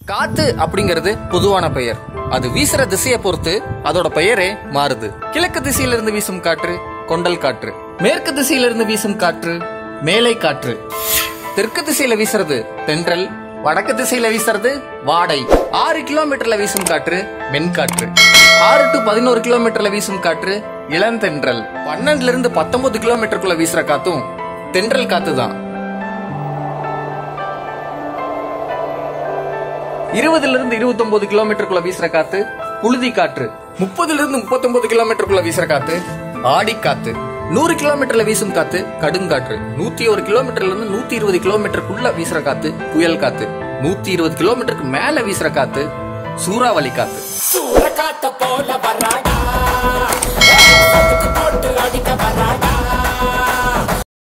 காத்து அப்படிங்கிறது பொதுவான பெயர் அது வீசுற திசையை பொறுத்து அதோட பெயரே மாறுது கிழக்கு திசையிலிருந்து வீசும் காற்று கொண்டல் காற்று மேற்கு திசையிலிருந்து வீசும் காற்று மேலை காற்று தெற்கு திசையில வீசுறது தென்றல் வடக்கு திசையில வீசுறது வாடை ஆறு கிலோமீட்டர்ல வீசும் காற்று மென்காற்று ஆறு டு பதினோரு கிலோமீட்டர்ல வீசும் காற்று இளந்தென்றல் பன்னெண்டுல இருந்து பத்தொன்பது கிலோமீட்டருக்குள்ள வீசுற காத்தும் தென்றல் காத்து தான் இருபதுல இருந்து இருபத்தொன்பது கிலோமீட்டருக்குள்ள வீசுற காத்து புழுதி காற்று முப்பதுல இருந்து முப்பத்தொன்பது கிலோமீட்டருக்குள்ள வீசுற காத்து ஆடி காத்து நூறு கிலோமீட்டர்ல வீசும் காத்து கடுங்காற்று நூத்தி ஒரு கிலோமீட்டர்ல இருந்து நூத்தி இருபது கிலோமீட்டருக்குள்ள வீசுற காத்து புயல் காத்து நூத்தி இருபது கிலோமீட்டருக்கு மேல வீசுற காத்து சூறாவளி காத்து சூற காத்த போல வராடா போட்டு அடிக்க வராடா